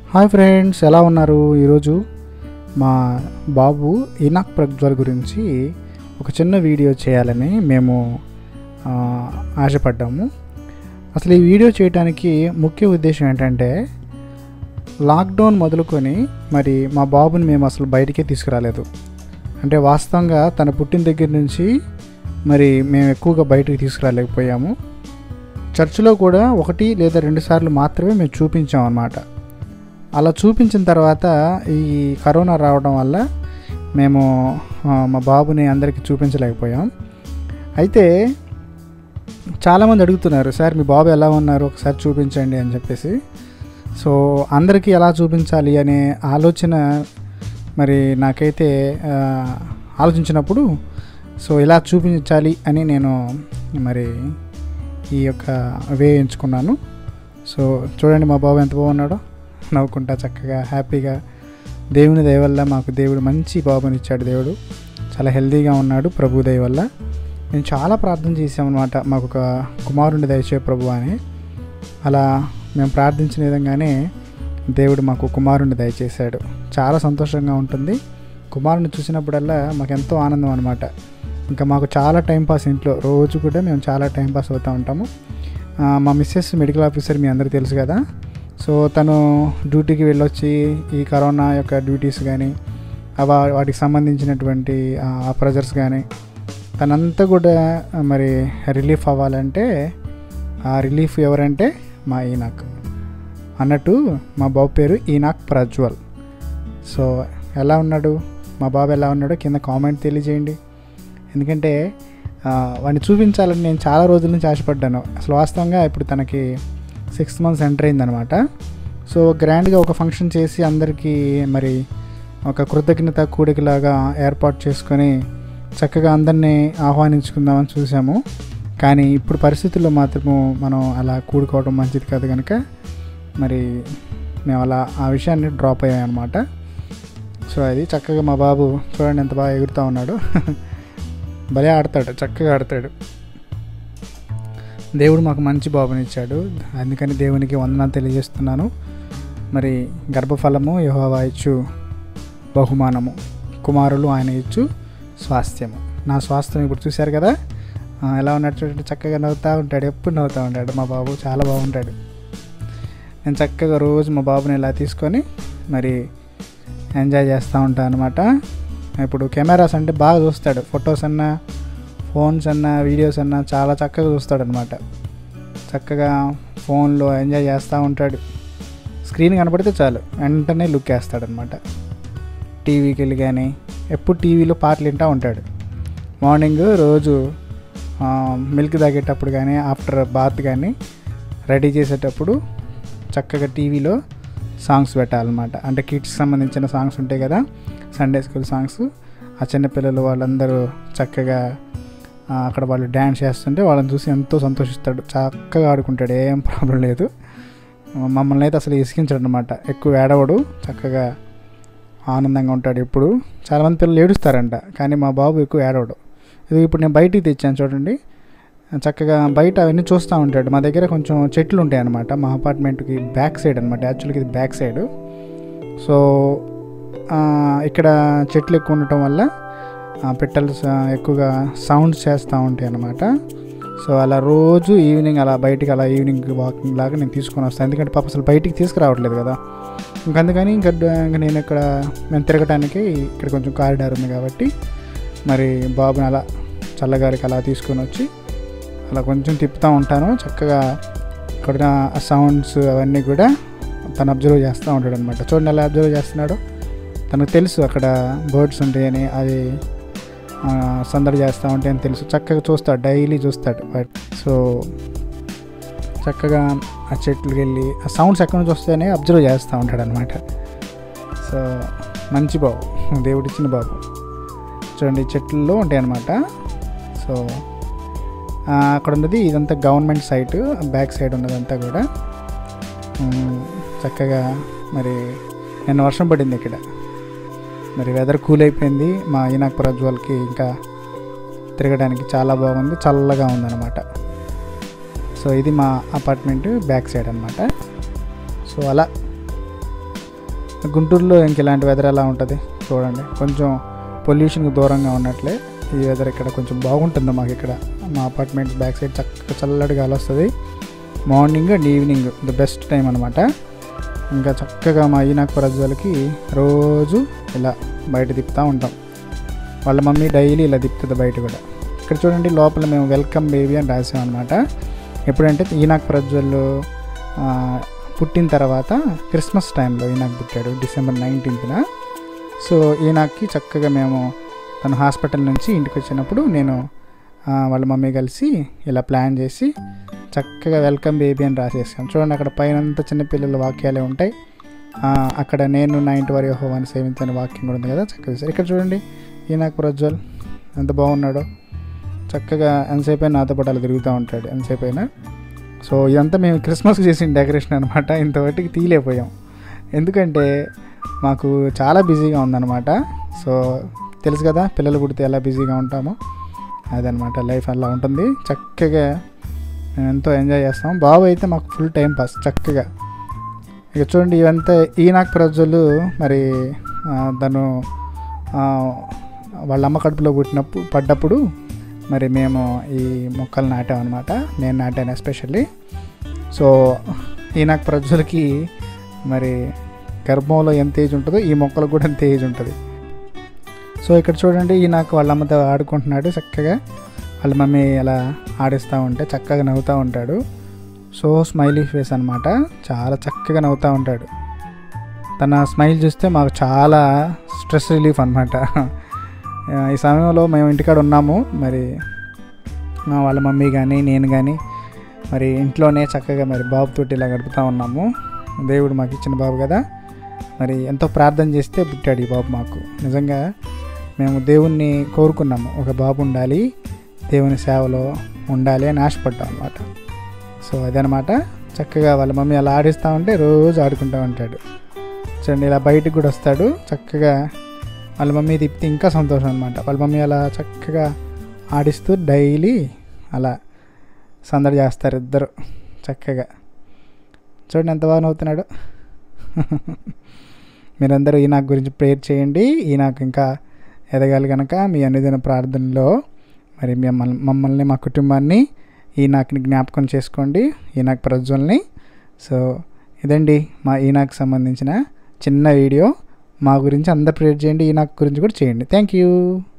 Hi friends ఎలా ఉన్నారు ఈరోజు మా బాబు ఇనాక్ ప్రజ్వల్ గురించి ఒక చిన్న వీడియో చేయాలని మేము ఆ, ఆశపడ్డాము అసలు ఈ వీడియో చేయడానికి ముఖ్య ఉద్దేశం ఏంటంటే లాక్డౌన్ మొదలుకొని మరి మా బాబుని మేము అసలు బయటికే తీసుకురాలేదు అంటే వాస్తవంగా తన పుట్టిన దగ్గర నుంచి మరి మేము ఎక్కువగా బయటకు తీసుకురాలేకపోయాము చర్చిలో కూడా ఒకటి లేదా రెండు సార్లు మాత్రమే మేము చూపించాం అన్నమాట అలా చూపించిన తర్వాత ఈ కరోనా రావడం వల్ల మేము ఆ, మా బాబుని అందరికీ చూపించలేకపోయాం అయితే చాలామంది అడుగుతున్నారు సార్ మీ బాబు ఎలా ఉన్నారు ఒకసారి చూపించండి అని చెప్పేసి సో అందరికీ ఎలా చూపించాలి అనే ఆలోచన మరి నాకైతే ఆ, ఆలోచించినప్పుడు సో ఇలా చూపించాలి అని నేను మరి ఈ యొక్క వే ఎంచుకున్నాను సో చూడండి మా బాబు ఎంత బాగున్నాడో నవ్వుకుంటా చక్కగా హ్యాపీగా దేవుని దయ వల్ల మాకు దేవుడు మంచి బాబుని ఇచ్చాడు దేవుడు చాలా హెల్తీగా ఉన్నాడు ప్రభు దయ వల్ల మేము చాలా ప్రార్థన చేసామన్నమాట మాకు ఒక కుమారుని దయచే ప్రభు అని అలా మేము ప్రార్థించిన విధంగానే దేవుడు మాకు కుమారుని దయచేశాడు చాలా సంతోషంగా ఉంటుంది కుమారుని చూసినప్పుడల్లా మాకు ఎంతో ఆనందం అనమాట ఇంకా మాకు చాలా టైం పాస్ ఇంట్లో రోజు కూడా మేము చాలా టైం పాస్ అవుతూ ఉంటాము ఆ, మా మిస్సెస్ మెడికల్ ఆఫీసర్ మీ అందరికీ తెలుసు కదా సో తను డ్యూటీకి వెళ్ళొచ్చి ఈ కరోనా యొక్క డ్యూటీస్ కానీ అవ వాటికి సంబంధించినటువంటి ఆ ప్రెజర్స్ కానీ తనంతా కూడా మరి రిలీఫ్ అవ్వాలంటే ఆ రిలీఫ్ ఎవరంటే మా ఈనాక్ అన్నట్టు మా బాబు పేరు ఈనాక్ ప్రజ్వల్ సో ఎలా ఉన్నాడు మా బాబు ఎలా ఉన్నాడో కింద కామెంట్ తెలియజేయండి ఎందుకంటే ఆ, వాడిని చూపించాలని నేను చాలా రోజుల నుంచి ఆశపడ్డాను అసలు వాస్తవంగా ఇప్పుడు తనకి సిక్స్త్ మంత్స్ ఎంటర్ అయిందనమాట సో గ్రాండ్గా ఒక ఫంక్షన్ చేసి అందరికీ మరి ఒక కృతజ్ఞత కూడికలాగా ఏర్పాటు చేసుకొని చక్కగా అందరినీ ఆహ్వానించుకుందామని చూసాము కానీ ఇప్పుడు పరిస్థితుల్లో మాత్రము మనం అలా కూడుకోవడం మంచిది కాదు కనుక మరి మేము అలా ఆ విషయాన్ని డ్రాప్ అయ్యామన్నమాట సో అది చక్కగా మా బాబు చూడండి ఎంత బాగా ఎగురుతూ ఉన్నాడు భలే ఆడతాడు చక్కగా ఆడతాడు దేవుడు మాకు మంచి బాబుని ఇచ్చాడు అందుకని దేవునికి వందనాలు తెలియజేస్తున్నాను మరి గర్భఫలము యెహోవా ఇచ్చు బహుమానము కుమారులు ఆయన ఇచ్చు స్వాస్థ్యము నా స్వాస్థ్యం ఇప్పుడు చూశారు కదా ఆ, ఎలా ఉన్నాడు చూడండి చక్కగా నవ్వుతూ ఉంటాడు ఎప్పుడు నవ్వుతూ ఉంటాడు మా బాబు చాలా బాగుంటాడు నేను చక్కగా రోజు మా బాబుని ఇలా తీసుకొని మరి ఎంజాయ్ చేస్తూ ఉంటాను అనమాట ఇప్పుడు కెమెరాస్ అంటే బాగా చూస్తాడు ఫొటోస్ అన్నా ఫోన్స్ అన్నా వీడియోస్ అన్నా చాలా చక్కగా చూస్తాడు అనమాట చక్కగా ఫోన్లో ఎంజాయ్ చేస్తూ ఉంటాడు స్క్రీన్ కనపడితే చాలు వెంటనే లుక్ వేస్తాడనమాట టీవీకి వెళ్ళి కానీ ఎప్పుడు టీవీలో పాటలు వింటూ ఉంటాడు మార్నింగ్ రోజు ఆ, మిల్క్ తాగేటప్పుడు కానీ ఆఫ్టర్ బాత్ కానీ రెడీ చేసేటప్పుడు చక్కగా టీవీలో సాంగ్స్ పెట్టాలన్నమాట అంటే కిడ్స్ సంబంధించిన సాంగ్స్ ఉంటాయి కదా సండే స్కూల్ సాంగ్స్ ఆ చిన్నపిల్లలు వాళ్ళందరూ చక్కగా ఆ, అక్కడ వాళ్ళు డ్యాన్స్ చేస్తుంటే వాళ్ళని చూసి ఎంతో సంతోషిస్తాడు చక్కగా ఆడుకుంటాడు ఏం ప్రాబ్లం లేదు మమ్మల్ని అయితే అసలు ఇసికించాడు అనమాట ఎక్కువ ఏడవడు చక్కగా ఆనందంగా ఉంటాడు ఎప్పుడు చాలామంది పిల్లలు ఏడుస్తారంట కానీ మా బాబు ఎక్కువ ఏడవడు ఇది ఇప్పుడు నేను బయటికి తెచ్చాను చూడండి చక్కగా బయట అవన్నీ చూస్తూ ఉంటాడు మా దగ్గర కొంచెం చెట్లు ఉంటాయి అనమాట మా అపార్ట్మెంట్కి బ్యాక్ సైడ్ అనమాట యాక్చువల్గా ఇది బ్యాక్ సైడ్ సో ఆ, ఇక్కడ చెట్లు ఎక్కువ ఉండటం వల్ల ఆ, పిట్టలు స- ఎక్కువగా సౌండ్స్ చేస్తూ ఉంటాయి అనమాట సో అలా రోజు ఈవినింగ్ అలా బయటికి అలా ఈవినింగ్ వాకింగ్ లాగా నేను తీసుకొని వస్తాను ఎందుకంటే పాప అసలు బయటికి తీసుకురావట్లేదు కదా ఇంకా అందుకని ఇంకా డ- ఇంకా నేను ఇక్కడ మేము తిరగటానికి ఇక్కడ కొంచెం కారిడార్ ఉంది కాబట్టి మరి బాబుని అలా చల్లగారికి అలా తీసుకొని వచ్చి అలా కొంచెం తిప్పుతూ ఉంటాను చక్కగా ఇక్కడ సౌండ్స్ అవన్నీ కూడా తను అబ్జర్వ్ చేస్తూ ఉంటాడు అనమాట చూడండి ఎలా అబ్జర్వ్ చేస్తున్నాడు తనకు తెలుసు అక్కడ బర్డ్స్ ఉంటాయని అది ఆ, సందడి చేస్తూ ఉంటాయని తెలుసు చక్కగా చూస్తాడు డైలీ చూస్తాడు బట్ సో చక్కగా ఆ చెట్లకి వెళ్ళి ఆ సౌండ్స్ ఎక్కడి నుంచి వస్తాయని అబ్జర్వ్ చేస్తూ ఉంటాడు అనమాట సో మంచి బాబు దేవుడిచ్చిన బాబు చూడండి ఈ చెట్లలో ఉంటాయి అనమాట సో ఆ, అక్కడ ఉన్నది ఇదంతా గవర్నమెంట్ సైట్ బ్యాక్ సైడ్ ఉన్నదంతా కూడా ఉమ్, చక్కగా మరి నిన్న వర్షం పడింది ఇక్కడ మరి వెదర్ కూల్ అయిపోయింది మా ఈనాక్ ప్రజ్వల్కి ఇంకా తిరగడానికి చాలా బాగుంది చల్లగా ఉందన్నమాట సో ఇది మా అపార్ట్మెంట్ బ్యాక్ సైడ్ అనమాట సో అలా గుంటూరులో ఇంక ఇలాంటి వెదర్ ఎలా ఉంటుంది చూడండి కొంచెం పొల్యూషన్కి దూరంగా ఉన్నట్లే ఈ వెదర్ ఇక్కడ కొంచెం బాగుంటుంది మాకు ఇక్కడ మా అపార్ట్మెంట్ బ్యాక్ సైడ్ చక్కగా చల్లటి గాలి వస్తుంది morning and evening the best time అనమాట ఇంకా చక్కగా మా ఈనాకు ప్రజ్వలకి రోజు ఇలా బయట తిప్పుతూ ఉంటాం వాళ్ళ మమ్మీ డైలీ ఇలా తిప్పుతుంది బయట కూడా ఇక్కడ చూడండి లోపల మేము వెల్కమ్ బేబీ అని రాసాం అనమాట ఎప్పుడంటే ఈనాక్ ప్రజ్వల్ ఆ, పుట్టిన తర్వాత క్రిస్మస్ టైంలో ఈనాక్ పుట్టాడు డిసెంబర్ నైన్టీన్త్న సో ఈనాక్కి చక్కగా మేము తను హాస్పిటల్ నుంచి ఇంటికి వచ్చినప్పుడు నేను ఆ, వాళ్ళ మమ్మీ కలిసి ఇలా ప్లాన్ చేసి చక్కగా వెల్కమ్ బేబీ అని రాసేసాం చూడండి అక్కడ పైన అంతా చిన్నపిల్లల వాక్యాలే ఉంటాయి ఆ, అక్కడ నేను నా ఇంటి వారి హోవాన్ని సేవించని వాక్యం కూడా ఉంది కదా చక్కగా చేశారు. ఇక్కడ చూడండి ఈనాక్ ప్రజ్వల్ ఎంత బాగున్నాడో చక్కగా ఎంతసేపు అయినా నాతో పాటు అలా తిరుగుతూ ఉంటాడు ఎంతసేపు అయినా సో ఇదంతా మేము క్రిస్మస్కి చేసిన డెకరేషన్ అనమాట ఇంతవరకు తీయలేకపోయాం ఎందుకంటే మాకు చాలా బిజీగా ఉందన్నమాట సో తెలుసు కదా పిల్లలు పుడితే ఎలా బిజీగా ఉంటామో అదనమాట లైఫ్ అలా ఉంటుంది చక్కగా మేము ఎంతో ఎంజాయ్ చేస్తాం బాబు అయితే మాకు ఫుల్ టైం పాస్ చక్కగా ఇక చూడండి ఇవంతా ఈనాక్ ప్రజలు మరి ఆ, తను ఆ, వాళ్ళ అమ్మ కడుపులో పుట్టినప్పుడు పడ్డప్పుడు మరి మేము ఈ మొక్కలు నాటామన్నమాట నేను నాటాను ఎస్పెషల్లీ సో ఈనాక్ ప్రజలకి మరి గర్భంలో ఎంత ఏజ్ ఉంటుందో ఈ మొక్కలకు కూడా అంత ఏజ్ ఉంటుంది సో ఇక్కడ చూడండి ఈ నాకు వాళ్ళ అమ్మతో ఆడుకుంటున్నాడు చక్కగా వాళ్ళ మమ్మీ అలా ఆడిస్తూ ఉంటే చక్కగా నవ్వుతూ ఉంటాడు సో స్మైలీ ఫేస్ అనమాట చాలా చక్కగా నవ్వుతూ ఉంటాడు తన స్మైల్ చూస్తే మాకు చాలా స్ట్రెస్ రిలీఫ్ అనమాట ఈ సమయంలో మేము ఇంటికాడ ఉన్నాము మరి మా వాళ్ళ మమ్మీ కానీ నేను కానీ మరి ఇంట్లోనే చక్కగా మరి బాబుతోటి ఇలా గడుపుతూ ఉన్నాము దేవుడు మాకు ఇచ్చిన బాబు కదా మరి ఎంతో ప్రార్థన చేస్తే పుట్టాడు ఈ బాబు మాకు నిజంగా మేము దేవుణ్ణి కోరుకున్నాము ఒక బాబు ఉండాలి దేవుని సేవలో ఉండాలి అని ఆశపడ్డాం అనమాట సో అదనమాట చక్కగా వాళ్ళ మమ్మీ అలా ఆడిస్తూ ఉంటే రోజు ఆడుకుంటూ ఉంటాడు చూడండి ఇలా బయటికి కూడా వస్తాడు చక్కగా వాళ్ళ మమ్మీ తిప్పితే ఇంకా సంతోషం అనమాట వాళ్ళ మమ్మీ అలా చక్కగా ఆడిస్తూ డైలీ అలా సందడి చేస్తారు ఇద్దరు చక్కగా చూడండి ఎంత బాగా నవ్వుతున్నాడు మీరందరూ ఈ నాకు గురించి ప్రేయర్ చేయండి ఈ నాకు ఇంకా ఎదగాలి కనుక మీ అనుదిన ప్రార్థనలో మరి మిమ్మల్ని మమ్మల్ని మా కుటుంబాన్ని ఈ నాకుని జ్ఞాపకం చేసుకోండి ఈ నాకు ప్రజ్వల్ని సో ఇదండి మా ఈ నాకు సంబంధించిన చిన్న వీడియో మా గురించి అందరు ప్రేయర్ చేయండి ఈ నాకు గురించి కూడా చేయండి థ్యాంక్ యూ